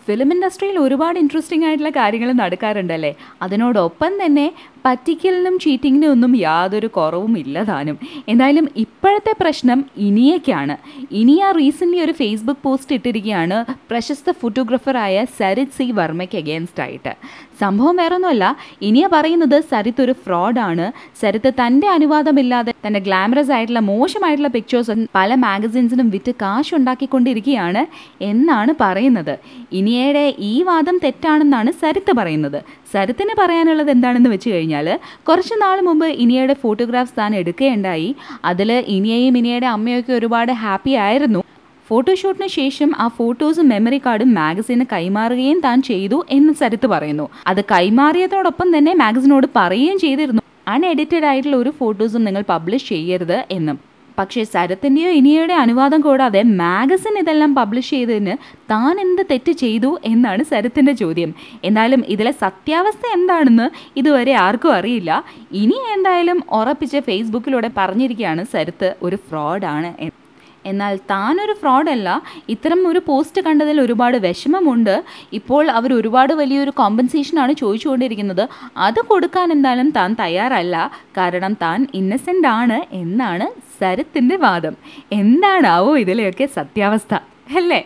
film ഇൻഡസ്ട്രിയിൽ ഒരുപാട് interesting ആയിട്ടുള്ള കാര്യങ്ങൾ നടക്കാറുണ്ടല്ലേ അതിനോടൊപ്പം തന്നെ പറ്റിക്കലിനും ചീറ്റിങ്ങിനും ഒന്നും യാതൊരു കുറവും ഇല്ല താനും എന്തായാലും ഇപ്പോഴത്തെ പ്രശ്നം ഇനിയൊക്കെയാണ് ഇനിയ റീസെൻ്റ്ലി ഒരു ഫേസ്ബുക്ക് പോസ്റ്റ് ഇട്ടിരിക്കുകയാണ് പ്രശസ്ത ഫോട്ടോഗ്രാഫറായ സരിത് സി വർമ്മയ്ക്ക് അഗേൻസ്റ്റ് ആയിട്ട് സംഭവം വേറൊന്നുമല്ല ഇനിയ പറയുന്നത് സരിത്ത് ഒരു ഫ്രോഡാണ് സരിത്ത് തൻ്റെ അനുവാദമില്ലാതെ തൻ്റെ ഗ്ലാമറസ് ആയിട്ടുള്ള മോശമായിട്ടുള്ള പിക്ചേഴ്സ് പല മാഗസിൻസിനും വിറ്റ് കാശുണ്ടാക്കിക്കൊണ്ടിരിക്കുകയാണ് എന്നാണ് പറയുന്നത് ഇനിയയുടെ ഈ വാദം തെറ്റാണെന്നാണ് സരിത്ത് പറയുന്നത് സരിത്തിന് പറയാനുള്ളത് എന്താണെന്ന് വെച്ച് കഴിഞ്ഞാൽ കുറച്ച് നാൾ മുമ്പ് ഇനിയയുടെ ഫോട്ടോഗ്രാഫ്സ് താൻ എടുക്കുകയുണ്ടായി അതിൽ ഇനിയയും ഇനിയയുടെ അമ്മയൊക്കെ ഒരുപാട് ഹാപ്പി ആയിരുന്നു ഫോട്ടോഷൂട്ടിന് ശേഷം ആ ഫോട്ടോസും മെമ്മറി കാർഡും മാഗസിന് കൈമാറുകയും താൻ ചെയ്തു എന്ന് സരിത്ത് പറയുന്നു അത് കൈമാറിയതോടൊപ്പം തന്നെ മാഗസിനോട് പറയുകയും ചെയ്തിരുന്നു അൺഎഡിറ്റഡ് ആയിട്ടുള്ള ഒരു ഫോട്ടോസും നിങ്ങൾ പബ്ലിഷ് ചെയ്യരുത് എന്നും പക്ഷേ സരത്തിൻ്റെയോ ഇനിയുടെ അനുവാദം കൂടാതെ മാഗസിൻ ഇതെല്ലാം പബ്ലിഷ് ചെയ്തതിന് താൻ എന്ത് തെറ്റ് ചെയ്തു എന്നാണ് സരത്തിൻ്റെ ചോദ്യം എന്നാലും ഇതിലെ സത്യാവസ്ഥ എന്താണെന്ന് ഇതുവരെ ആർക്കും അറിയില്ല ഇനി എന്തായാലും ഉറപ്പിച്ച് ഫേസ്ബുക്കിലൂടെ പറഞ്ഞിരിക്കുകയാണ് സരത്ത് ഒരു ഫ്രോഡാണ് എന്ന് എന്നാൽ താനൊരു ഫ്രോഡല്ല ഇത്തരം ഒരു പോസ്റ്റ് കണ്ടതിൽ ഒരുപാട് വിഷമമുണ്ട് ഇപ്പോൾ അവർ ഒരുപാട് വലിയൊരു കോമ്പൻസേഷനാണ് ചോദിച്ചുകൊണ്ടിരിക്കുന്നത് അത് കൊടുക്കാൻ എന്തായാലും താൻ തയ്യാറല്ല കാരണം താൻ ഇന്നസെൻ്റ് ആണ് എന്നാണ് സരത്തിൻ്റെ വാദം എന്താണാവോ ഇതിലെയൊക്കെ സത്യാവസ്ഥ അല്ലേ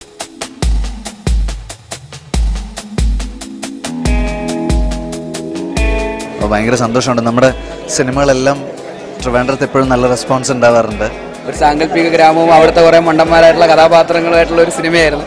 അപ്പോൾ ഭയങ്കര സന്തോഷമുണ്ട് നമ്മുടെ സിനിമകളെല്ലാം ട്രിവാൻഡ്രത്ത് എപ്പോഴും നല്ല റെസ്പോൺസ് ഉണ്ടാവാറുണ്ട് ഒരു സാങ്കല്പിക ഗ്രാമവും അവിടുത്തെ കുറേ മണ്ടന്മാരായിട്ടുള്ള കഥാപാത്രങ്ങളുമായിട്ടുള്ള ഒരു സിനിമയായിരുന്നു